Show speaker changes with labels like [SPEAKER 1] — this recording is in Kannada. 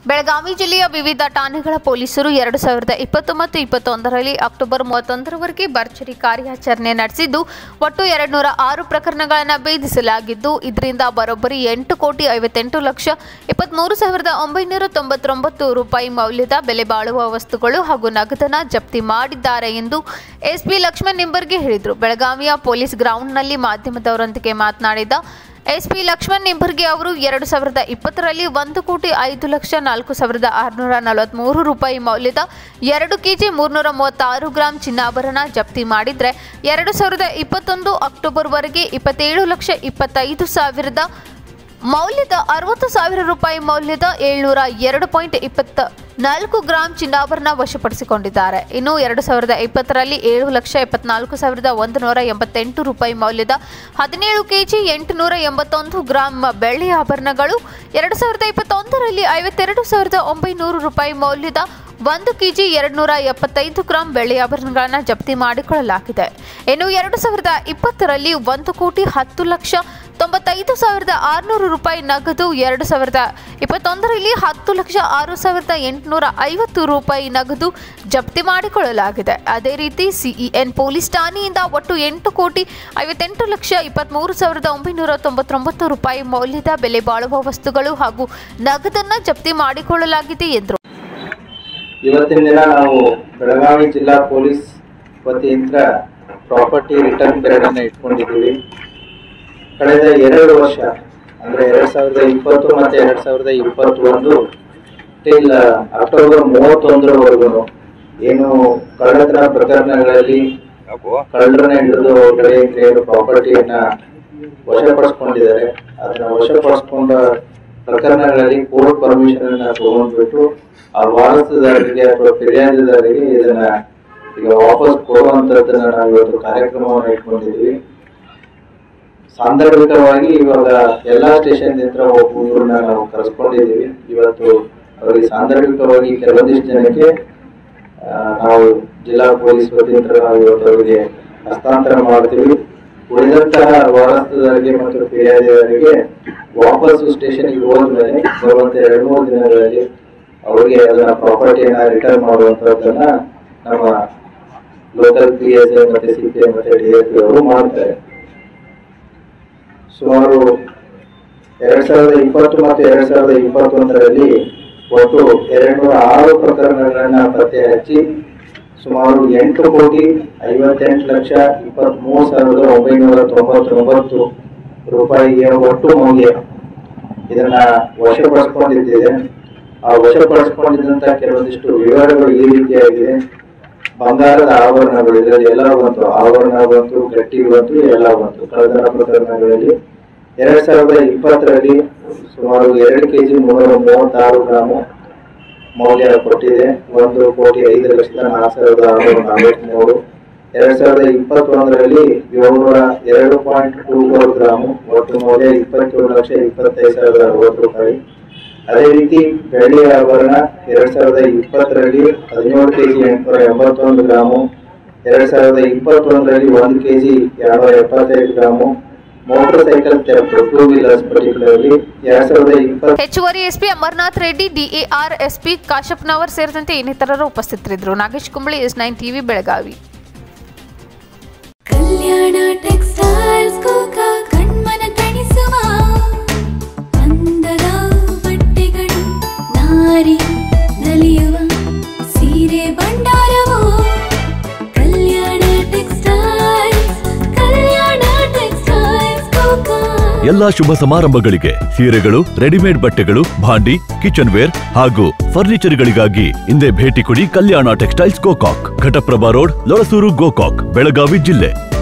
[SPEAKER 1] ಬೆಳಗಾವಿ ಜಿಲ್ಲೆಯ ವಿವಿಧ ಠಾಣೆಗಳ ಪೊಲೀಸರು ಎರಡು ಸಾವಿರದ ಇಪ್ಪತ್ತು ಮತ್ತು ಇಪ್ಪತ್ತೊಂದರಲ್ಲಿ ಅಕ್ಟೋಬರ್ ಮೂವತ್ತೊಂದರವರೆಗೆ ಭರ್ಜರಿ ಕಾರ್ಯಾಚರಣೆ ನಡೆಸಿದ್ದು ಒಟ್ಟು ಎರಡುನೂರ ಆರು ಪ್ರಕರಣಗಳನ್ನು ಭೇದಿಸಲಾಗಿದ್ದು ಇದರಿಂದ ಬರೋಬ್ಬರಿ ಎಂಟು ಕೋಟಿ ಐವತ್ತೆಂಟು ಲಕ್ಷ ಇಪ್ಪತ್ತ್ಮೂರು ಸಾವಿರದ ಒಂಬೈನೂರ ತೊಂಬತ್ತೊಂಬತ್ತು ರೂಪಾಯಿ ಮೌಲ್ಯದ ಬೆಲೆ ಬಾಳುವ ವಸ್ತುಗಳು ಹಾಗೂ ನಗದನ್ನ ಜಪ್ತಿ ಮಾಡಿದ್ದಾರೆ ಎಂದು ಎಸ್ಪಿ ಲಕ್ಷ್ಮಣ್ ನಿಂಬರ್ಗೆ ಹೇಳಿದರು ಬೆಳಗಾವಿಯ ಪೊಲೀಸ್ ಗ್ರೌಂಡ್ನಲ್ಲಿ ಮಾಧ್ಯಮದವರೊಂದಿಗೆ ಮಾತನಾಡಿದ ಎಸ್ಪಿ ಲಕ್ಷ್ಮಣ್ ನಿಂಬರ್ಗೆ ಅವರು ಎರಡು ಸಾವಿರದ ಇಪ್ಪತ್ತರಲ್ಲಿ ಒಂದು ಕೋಟಿ ಐದು ಲಕ್ಷ ನಾಲ್ಕು ಸಾವಿರದ ಆರುನೂರ ನಲವತ್ತ್ಮೂರು ರೂಪಾಯಿ ಮೌಲ್ಯದ ಎರಡು ಕೆಜಿ ಮೂರ್ನೂರ ಮೂವತ್ತಾರು ಗ್ರಾಂ ಚಿನ್ನಾಭರಣ ಜಪ್ತಿ ಮಾಡಿದರೆ ಎರಡು ಸಾವಿರದ ಇಪ್ಪತ್ತೊಂದು ಅಕ್ಟೋಬರ್ವರೆಗೆ ಇಪ್ಪತ್ತೇಳು ಲಕ್ಷ ಇಪ್ಪತ್ತೈದು ಸಾವಿರದ ಮೌಲ್ಯದ ಅರವತ್ತು ಸಾವಿರ ರೂಪಾಯಿ ಮೌಲ್ಯದ ಏಳ್ನೂರ ಎರಡು ಪಾಯಿಂಟ್ ಇಪ್ಪತ್ತ ನಾಲ್ಕು ಗ್ರಾಂ ಚಿನ್ನಾಭರಣ ವಶಪಡಿಸಿಕೊಂಡಿದ್ದಾರೆ ಇನ್ನು ಎರಡು ಸಾವಿರದ ಇಪ್ಪತ್ತರಲ್ಲಿ ಏಳು ಲಕ್ಷ ಎಪ್ಪತ್ನಾಲ್ಕು ಸಾವಿರದ ಒಂದು ನೂರ ಎಂಬತ್ತೆಂಟು ರೂಪಾಯಿ ಮೌಲ್ಯದ ಹದಿನೇಳು ಕೆಜಿ ಎಂಟುನೂರ ಎಂಬತ್ತೊಂದು ಗ್ರಾಂ ಬೆಳ್ಳಿ ಆಭರಣಗಳು ಎರಡು ಸಾವಿರದ ಇಪ್ಪತ್ತೊಂದರಲ್ಲಿ ಐವತ್ತೆರಡು ಸಾವಿರದ ಒಂಬೈನೂರು ರೂಪಾಯಿ ಮೌಲ್ಯದ ಒಂದು ಕೆಜಿ ಎರಡುನೂರ ಎಪ್ಪತ್ತೈದು ಗ್ರಾಂ ಬೆಳ್ಳಿ ಆಭರಣಗಳನ್ನು ಜಪ್ತಿ ಮಾಡಿಕೊಳ್ಳಲಾಗಿದೆ ಇನ್ನು ಎರಡು ಸಾವಿರದ ಇಪ್ಪತ್ತರಲ್ಲಿ ಒಂದು ಕೋಟಿ ಹತ್ತು ಲಕ್ಷ ತೊಂಬತ್ತೈದು ಸಾವಿರದ ಆರುನೂರು ರೂಪಾಯಿ ನಗದು ಎರಡು ಸಾವಿರದ ಇಪ್ಪತ್ತೊಂದರಲ್ಲಿ ಹತ್ತು ಲಕ್ಷ ಆರು ಸಾವಿರದ ಎಂಟುನೂರ ಐವತ್ತು ರೂಪಾಯಿ ನಗದು ಜಪ್ತಿ ಮಾಡಿಕೊಳ್ಳಲಾಗಿದೆ ಅದೇ ರೀತಿ ಸಿಇಎನ್ ಪೊಲೀಸ್ ಠಾಣೆಯಿಂದ ಒಟ್ಟು ಎಂಟು ಕೋಟಿ ಐವತ್ತೆಂಟು ಲಕ್ಷ ಇಪ್ಪತ್ತ್ಮೂರು ಸಾವಿರದ ಒಂಬೈನೂರ ತೊಂಬತ್ತೊಂಬತ್ತು ರೂಪಾಯಿ ಮೌಲ್ಯದ ಬೆಲೆ ಬಾಳುವ ವಸ್ತುಗಳು ಹಾಗೂ ನಗದನ್ನು ಜಪ್ತಿ ಮಾಡಿಕೊಳ್ಳಲಾಗಿದೆ ಎಂದರು
[SPEAKER 2] ಇವತ್ತಿನ ದಿನ ನಾವು ಬೆಳಗಾವಿ ಜಿಲ್ಲಾ ಪೊಲೀಸ್ ವತಿಯಿಂದ ಪ್ರಾಪರ್ಟಿ ರಿಟರ್ನ್ ಪೀರಿಯಡ್ ಅನ್ನ ಇಟ್ಕೊಂಡಿದ್ದೀವಿ ಕಳೆದ ಎರಡು ವರ್ಷ ಅಂದ್ರೆ ಎರಡ್ ಸಾವಿರದ ಇಪ್ಪತ್ತು ಮತ್ತೆ ಎರಡ್ ಸಾವಿರದ ಇಪ್ಪತ್ತೊಂದು ಟಿಲ್ ಅಕ್ಟೋಬರ್ ಮೂವತ್ತೊಂದರವರೆಗೂ ಏನು ಕಳ್ಳತನ ಪ್ರಕರಣಗಳಲ್ಲಿ ಕಳ್ಳರನ್ನ ಹಿಡಿದು ಅವ್ರ ಕಡೆಯಿಂದ ಏನು ಪ್ರಾಪರ್ಟಿಯನ್ನ ವಶಪಡಿಸ್ಕೊಂಡಿದ್ದಾರೆ ಅದನ್ನ ವಶಪಡಿಸ್ಕೊಂಡ ಪ್ರಕರಣಗಳಲ್ಲಿ ಕೋರ್ಟ್ ಪರ್ಮಿಷನ್ ಅನ್ನ ತಗೊಂಡ್ಬಿಟ್ಟು ಆ ವಾರಸುದಾರರಿಗೆ ಅಥವಾ ಫಿರ್ಯಾದಿದಾರರಿಗೆ ಇದನ್ನ ಈಗ ವಾಪಸ್ ಕೊಡುವಂತದ್ದನ್ನ ನಾವು ಇವತ್ತು ಕಾರ್ಯಕ್ರಮವನ್ನು ಇಟ್ಕೊಂಡಿದ್ದೀವಿ ಸಾಂದರ್ಭಿಕವಾಗಿ ಇವಾಗ ಎಲ್ಲಾ ಸ್ಟೇಷನ್ ಹತ್ರ ಒಬ್ಬರನ್ನ ನಾವು ಕರೆಸ್ಕೊಂಡಿದ್ದೀವಿ ಇವತ್ತು ಅವರಿಗೆ ಸಾಂದರ್ಭಿಕವಾಗಿ ಕೆಲವೊಂದಿಷ್ಟು ಜನಕ್ಕೆ ಆ, ನಾವು ಜಿಲ್ಲಾ ಪೊಲೀಸ್ ವತಿಯಿಂದ ನಾವು ಇವತ್ತು ಅವರಿಗೆ ಹಸ್ತಾಂತರ ಮಾಡ್ತೀವಿ ಉಳಿದಂತಹ ವಾರಸುದಾರರಿಗೆ ಮತ್ತು ಫಿರ್ಯಾದಿದಾರರಿಗೆ ವಾಪಸ್ ಸ್ಟೇಷನ್ಗೆ ಹೋದ್ಮೇಲೆ ಬರುವಂತ ಎರಡು ಮೂರು ದಿನಗಳಲ್ಲಿ ಅವರಿಗೆ ಅದನ್ನ ಪ್ರಾಪರ್ಟಿಯನ್ನ ರಿಟರ್ನ್ ಮಾಡುವಂತದ್ದನ್ನ ನಮ್ಮ ಲೋಕಲ್ ಪಿ ಎಸ್ ಐ ಮತ್ತೆ ಸಿ ಪಿ ಐ ಮತ್ತೆ ಡಿ ಎಸ್ ಪಿ ಅವರು ಮಾಡ್ತಾರೆ ಸುಮಾರು ಎರಡ್ ಸಾವಿರದ ಇಪ್ಪತ್ತು ಮತ್ತು ಎರಡ್ ಸಾವಿರದ ಇಪ್ಪತ್ತೊಂದರಲ್ಲಿ ಒಟ್ಟು ಎರಡ್ ನೂರ ಆರು ಪ್ರಕರಣಗಳನ್ನ ಪತ್ತೆ ಹಚ್ಚಿ ಸುಮಾರು ಎಂಟು ಕೋಟಿ ಐವತ್ತೆಂಟು ಲಕ್ಷ ಇಪ್ಪತ್ತ್ ಮೂರು ಸಾವಿರದ ಒಂಬೈನೂರ ತೊಂಬತ್ತೊಂಬತ್ತು ರೂಪಾಯಿಯ ಒಟ್ಟು ಮೌಲ್ಯ ಇದನ್ನ ವಶಪಡಿಸ್ಕೊಂಡಿದ್ದೇವೆ ಆ ವಶಪಡಿಸ್ಕೊಂಡಿದ್ದಂತ ಕೆಲವೊಂದಿಷ್ಟು ವಿವರಗಳು ಈ ರೀತಿಯಾಗಿದೆ ಬಂಗಾರದ ಆಭರಣಗಳು ಇದರಲ್ಲಿ ಎಲ್ಲ ಬಂತು ಆಭರಣ ಬಂತು ಗಟ್ಟಿ ಬಂತು ಎಲ್ಲ ಬಂತು ಕಳ್ಳತನ ಪ್ರಕರಣಗಳಲ್ಲಿ ಎರಡ್ ಸಾವಿರದ ಇಪ್ಪತ್ತರಲ್ಲಿ ಸುಮಾರು ಎರಡು ಕೆಜಿ ಮುನ್ನೂರ ಮೂವತ್ತಾರು ಗ್ರಾಮು ಮೌಲ್ಯ ಕೊಟ್ಟಿದೆ ಒಂದು ಕೋಟಿ ಐದು ಲಕ್ಷದ ನಾಲ್ಕು ಸಾವಿರದ ಆರುನೂರ ನಲವತ್ಮೂರು ಎರಡ್ ಸಾವಿರದ ಇಪ್ಪತ್ತೊಂದರಲ್ಲಿ ಏಳ್ನೂರ ಎರಡು ಪಾಯಿಂಟ್ ಟೂ ಫೋರ್ ಗ್ರಾಮು ಒಟ್ಟು ಮೌಲ್ಯ ಇಪ್ಪತ್ತೇಳು ಲಕ್ಷ ಇಪ್ಪತ್ತೈದು ಸಾವಿರದ ಅರವತ್ತು ರೂಪಾಯಿ ಅದೇ ರೀತಿ ಬೆಳ್ಳಿ ಆಭರಣ ಎರಡ್ ಸಾವಿರದ ಇಪ್ಪತ್ತರಲ್ಲಿ ಹದಿನೇಳು ಕೆಜಿ ಎಂಟುನೂರ ಎಂಬತ್ತೊಂದು ಗ್ರಾಮು ಎರಡ್ ಸಾವಿರದ ಇಪ್ಪತ್ತೊಂದರಲ್ಲಿ ಒಂದು ಕೆಜಿ ಎರಡ್ನೂರ ಎಪ್ಪತ್ತೈದು gram motor cycle two wheelers particularly ಎರಡ್ ಸಾವಿರದ ಇಪ್ಪತ್ತ
[SPEAKER 1] ಹೆಚ್ಚುವರಿ SP Amarnath Reddy DAR SP Kashappanavar ಸೇರಿದಂತೆ ಇನ್ನಿತರರು ಉಪಸ್ಥಿತರಿದ್ದರು Nagesh Kumbali S nine TV Belagavi
[SPEAKER 3] Kalyana textiles Gokak ಕಣ್ಮನ ತಣಿಸುವ ಅಂದದ ಬಟ್ಟೆಗಳು ನಾರಿ ನಲಿಯುವ ಸೀರೆ ಭಂಡಾರವು ಕಲ್ಯಾಣ ಟೆಕ್ಸ್ಟೈಲ್ಸ್ ಕಲ್ಯಾಣ ಟೆಕ್ಸ್ಟೈಲ್ಸ್ ಕೋಕ
[SPEAKER 4] ಎಲ್ಲಾ ಶುಭ ಸಮಾರಂಭಗಳಿಗೆ ಸೀರೆಗಳು ರೆಡಿಮೇಡ್ ಬಟ್ಟೆಗಳು ಭಾಂಡಿ ಕಿಚನ್ ವೇರ್ ಹಾಗೂ ಫರ್ನಿಚರ್ಗಳಿಗಾಗಿ ಹಿಂದೆ ಭೇಟಿ ಕೊಡಿ ಕಲ್ಯಾಣ ಟೆಕ್ಸ್ಟೈಲ್ಸ್ ಗೋಕಾಕ್ ಘಟಪ್ರಭಾ ರೋಡ್ ಲೊಳಸೂರು ಗೋಕಾಕ್ ಬೆಳಗಾವಿ ಜಿಲ್ಲೆ